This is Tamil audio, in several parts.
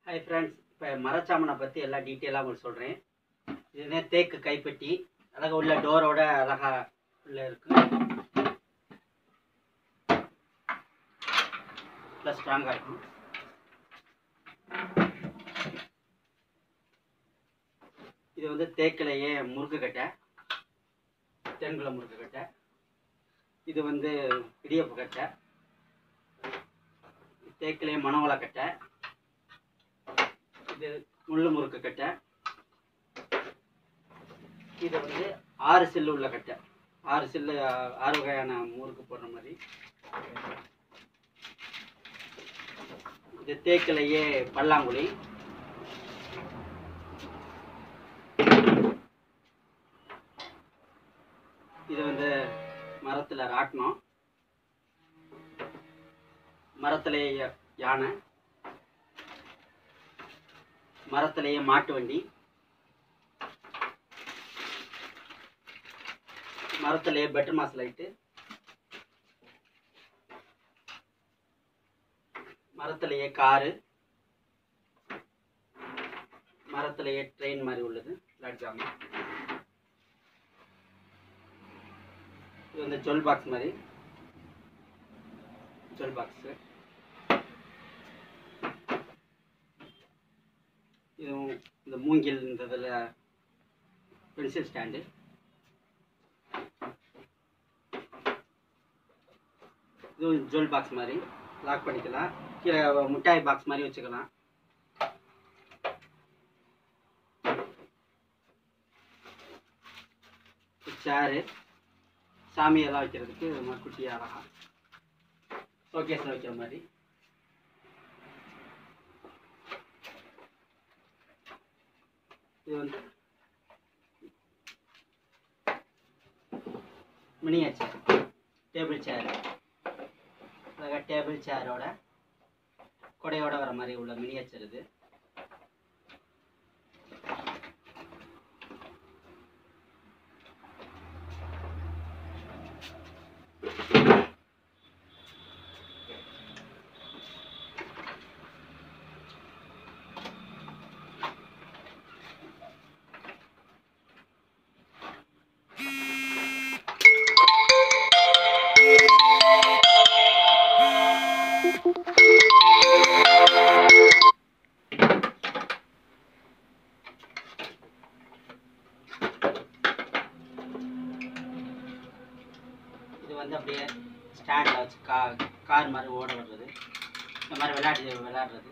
ஹாய் ஃப்ரெண்ட்ஸ் இப்போ மரச்சாமனை பற்றி எல்லாம் டீட்டெயிலாக உங்களுக்கு சொல்கிறேன் இதுவே தேக்கு கைப்பட்டி அழகா உள்ள டோரோட அழகா உள்ள இருக்கு ப்ளஸ் ஸ்ட்ராங்காக இருக்கும் இது வந்து தேக்கிலேயே முறுக்கு கட்டை தென்குளம் முறுக்கு கட்டை இது வந்து இடியப்பு கட்டை தேக்கிலேயே மணவள கட்டை இது முள்ளு முறுக்கு கட்டை இது வந்து ஆறு சில்லு உள்ள கட்டை ஆறு சில்லு ஆ- ஆறு வகையான முறுக்கு போடுற மாதிரி இது தேக்கிலேயே பல்லாங்குழி இது வந்து மரத்தில் ராட்டினம் மரத்திலேயே யானை மரத்திலேயே மாட்டு வண்டி மரத்திலேயே பெட்டர் மாஸ் லைட்டு மரத்திலேயே காரு மரத்திலேயே ட்ரெயின் மாதிரி உள்ளது பிளாட்ஃபார்ம் இது வந்து ஜுவல் பாக்ஸ் மாதிரி ஜுவல் பாக்ஸு இதுவும் இந்த மூங்கில் இந்த இதில் பென்சில் ஸ்டாண்டு இதுவும் ஜுவல் பாக்ஸ் மாதிரி லாக் பண்ணிக்கலாம் கீழே மிட்டாய் பாக்ஸ் மாதிரி வச்சுக்கலாம் சேரு சாமியெல்லாம் வைக்கிறதுக்கு இது மாதிரி குட்டியாக அழகா ஷோகேஸில் வைக்கிற மாதிரி இது வந்து மினியேச்சர் டேபிள் சேர் அழகாக டேபிள் சேரோட கொடையோட வர மாதிரி உள்ள மினியேச்சர் இது இது வந்து அப்படியே ஸ்டாண்டில் வச்சு கா கார் மாதிரி ஓட விடுறது இந்த மாதிரி விளையாட்டு விளையாடுறது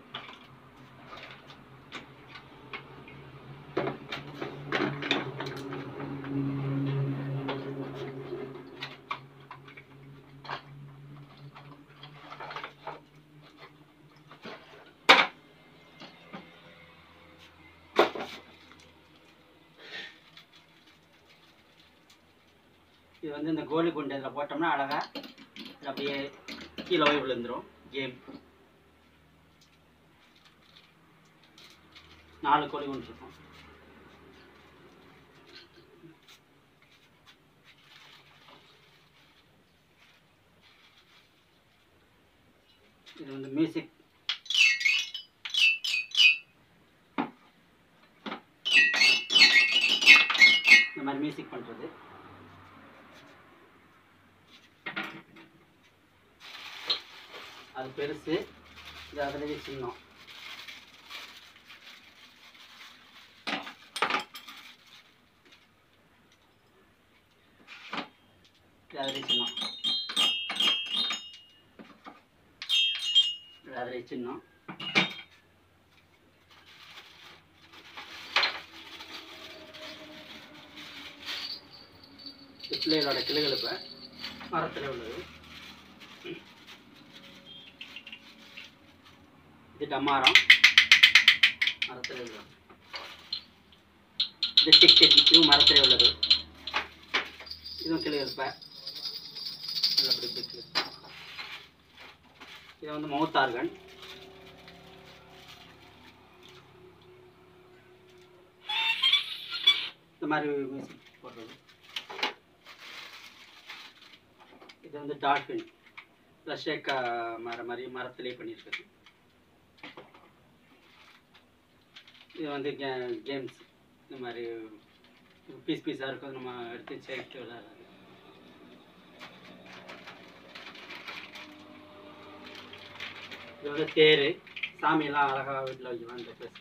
இது வந்து இந்த கோலி குண்டு இதில் போட்டோம்னா அழகா இது அப்படியே கீழே போய் விழுந்துரும் கேம் நாலு கோழி குண்டு இருக்கும் இது வந்து மியூசிக் இந்த மாதிரி மியூசிக் பண்ணுறது அது பெருசு இது அதுலேயே சின்னம் இது அதுலேயே சின்னம் இது அதுலேயே சின்னம் இது பிள்ளைகளோட கிளுகிழப்பை மரத்தில் உள்ளது இது டமாரம் மரத்தில் உள்ளது இது டிக் டிக் இதுவும் மரத்தில் உள்ளது இதுவும் கிளி இருப்பேன் இது அப்படி இப்படி கிளி. இது வந்து மவுத் ஆர்கன் இந்த மாதிரி மியூசிக் போடுறது இது வந்து டால்ஃபின் ப்ளஸ் ஷேக்கா மர மாதிரி மரத்திலே பண்ணியிருக்குது இது வந்து கேம்ஸ் இந்த மாதிரி பீஸ் பீஸாக இருக்கும் நம்ம எடுத்து சேர்த்து விளையாடுறது இது வந்து தேர் சாமியெல்லாம் அழகாக வீட்டில் வைக்கலாம் இந்த ப்ளஸ்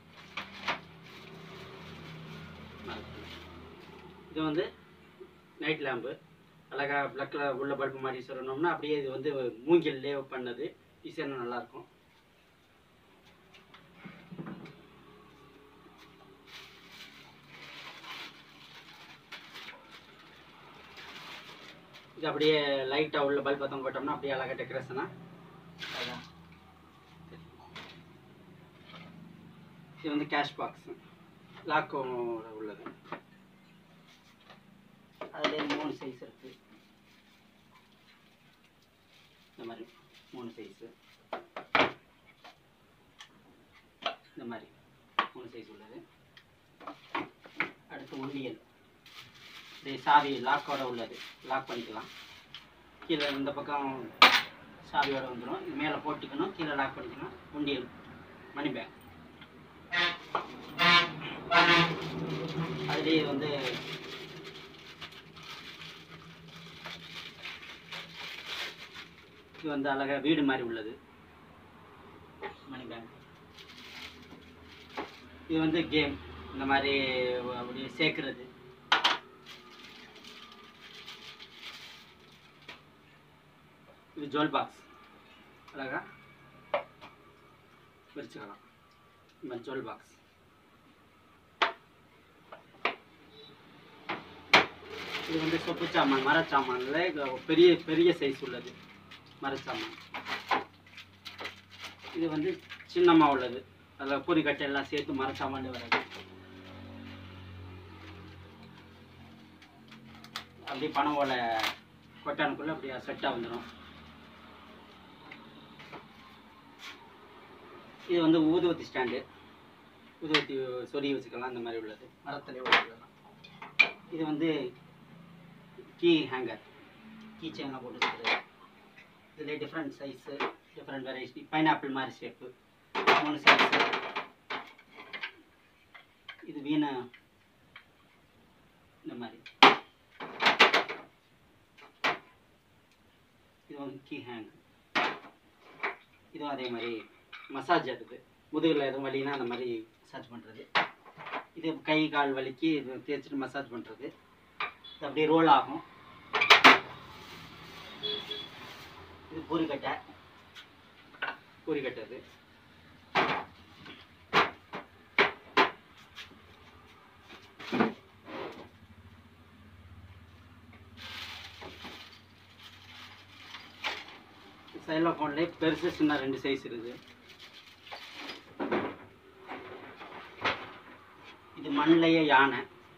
இது வந்து நைட் லேம்பு அழகாக ப்ளக்கில் உள்ள பல்பு மாதிரி சொல்லணும்னா அப்படியே இது வந்து மூங்கில்லே பண்ணது டிசைனும் நல்லாயிருக்கும் இது அப்படியே லைட்டாக உள்ள பல்ப் பத்தம் போட்டோம்னா அப்படியே அழகாக டெக்கரேஷனாக அழகா இது வந்து கேஷ் பாக்ஸ் லாக்கும் உள்ளது அதுலேயே மூணு சைஸ் இருக்கு இந்த மாதிரி மூணு சைஸு இந்த மாதிரி மூணு சைஸ் உள்ளது அடுத்து உண்டியல் இது சாவி லாக்கோட உள்ளது லாக் பண்ணிக்கலாம் கீழே இந்த பக்கம் சாவியோட வந்துடும் இது மேலே போட்டுக்கணும் கீழே லாக் பண்ணிக்கணும் உண்டியல் மணி பேக் அதுலேயே வந்து இது வந்து அழகா வீடு மாதிரி உள்ளது மணி பேங்க் இது வந்து கேம் இந்த மாதிரி அப்படியே சேர்க்கறது இது ஜுவல் பாக்ஸ் அழகா பிரிச்சுக்கலாம் இந்த மாதிரி ஜுவல் பாக்ஸ் இது வந்து சொப்பு சாமான் மரச்சாமான்ல இது பெரிய பெரிய சைஸ் உள்ளது மரச்சாமான் இது வந்து சின்னமா உள்ளது அதில் பூரிக்கட்டை எல்லாம் சேர்த்து மரச்சாமான் வராது அப்படியே பணம் ஓலை கொட்டானுக்குள்ள அப்படியே செட்டாக வந்துடும் இது வந்து ஊதுவத்தி ஸ்டாண்டு ஊதுவத்தி சொருகி வச்சுக்கலாம் அந்த மாதிரி உள்ளது மரத்துலேயே உள்ளதெல்லாம் இது வந்து கீ ஹேங்கர் கீ செயினில் போட்டு வச்சுக்கிறது இதில் different size different variety pineapple மாதிரி ஷேப்பு மூணு சைஸு இது வீணை இந்த மாதிரி இது வந்து கீ ஹேங் இதுவும் அதே மாதிரி மசாஜ் அதுக்கு முதுகில் எதுவும் வலினா அந்த மாதிரி மசாஜ் பண்ணுறது இது கை கால் வலிக்கு இது தேய்ச்சிட்டு மசாஜ் பண்ணுறது இது அப்படியே ரோல் ஆகும் இது பூரிக்கட்டை பூரிக்கட்டை இது சைலோஃபோன்லேயே பெருசு சின்ன ரெண்டு சைஸ் இருக்குது இது மண்ணிலேயே யானை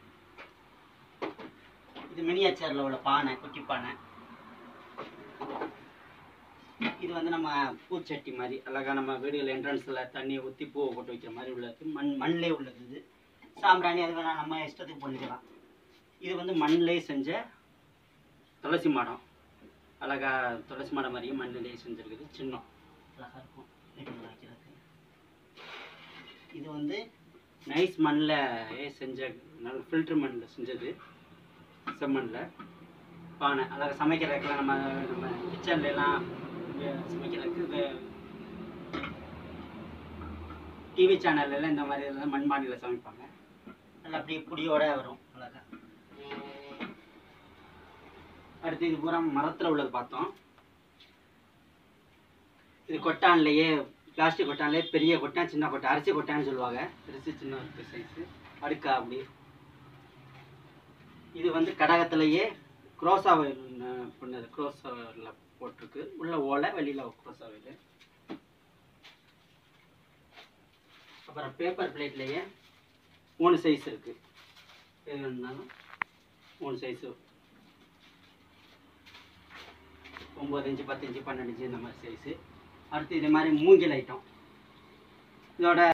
இது மினியேச்சரில் உள்ள பானை குட்டி பானை இது வந்து நம்ம பூச்சட்டி மாதிரி அழகா நம்ம வீடுகள் என்ட்ரன்ஸில் தண்ணியை ஊற்றி பூவை போட்டு வைக்கிற மாதிரி உள்ளது மண் மண்ணிலே உள்ளது இது சாம்பிராணி அது வேணா நம்ம இஷ்டத்துக்கு பண்ணிக்கலாம் இது வந்து மண்ணிலே செஞ்ச துளசி மாடம் அழகா துளசி மாடம் மாதிரியும் மண்ணிலே செஞ்சுருக்குது சின்னம் அழகா இருக்கும் வீட்டுக்குள்ள வைக்கிறதுக்கு இது வந்து நைஸ் மண்ணில் செஞ்ச நல்ல ஃபில்ட்ரு மண்ணில் செஞ்சது செம்மண்ணில் பானை அழகாக சமைக்கிறதுக்கெல்லாம் நம்ம நம்ம கிச்சன்ல எல்லாம் இங்க சமைக்கிறதுக்கு டிவி சேனல்ல இந்த மாதிரி எல்லாம் மண்பானையில் சமைப்பாங்க நல்லா அப்படியே புடியோட வரும் அழகா அடுத்து இது பூரா மரத்தில் உள்ளது பார்த்தோம் இது கொட்டான்லேயே பிளாஸ்டிக் கொட்டான்லேயே பெரிய கொட்டான் சின்ன கொட்டான் அரிசி கொட்டான்னு சொல்லுவாங்க அரிசி சின்ன சைஸு அடுக்கா அப்படி இது வந்து கடகத்திலேயே குரோசா பண்ணது குரோசாவில் போட்டிருக்கு உள்ள ஓலை வெளியில் குரோசா இது அப்புறம் பேப்பர் பிளேட்லேயே மூணு சைஸ் இருக்கு எது வேணும்னாலும் மூணு சைஸு ஒம்பது இன்ச்சு பத்து இன்ச்சு பன்னெண்டு இன்ச்சு இந்த மாதிரி சைஸு அடுத்து இது மாதிரி மூங்கில் ஐட்டம் இதோட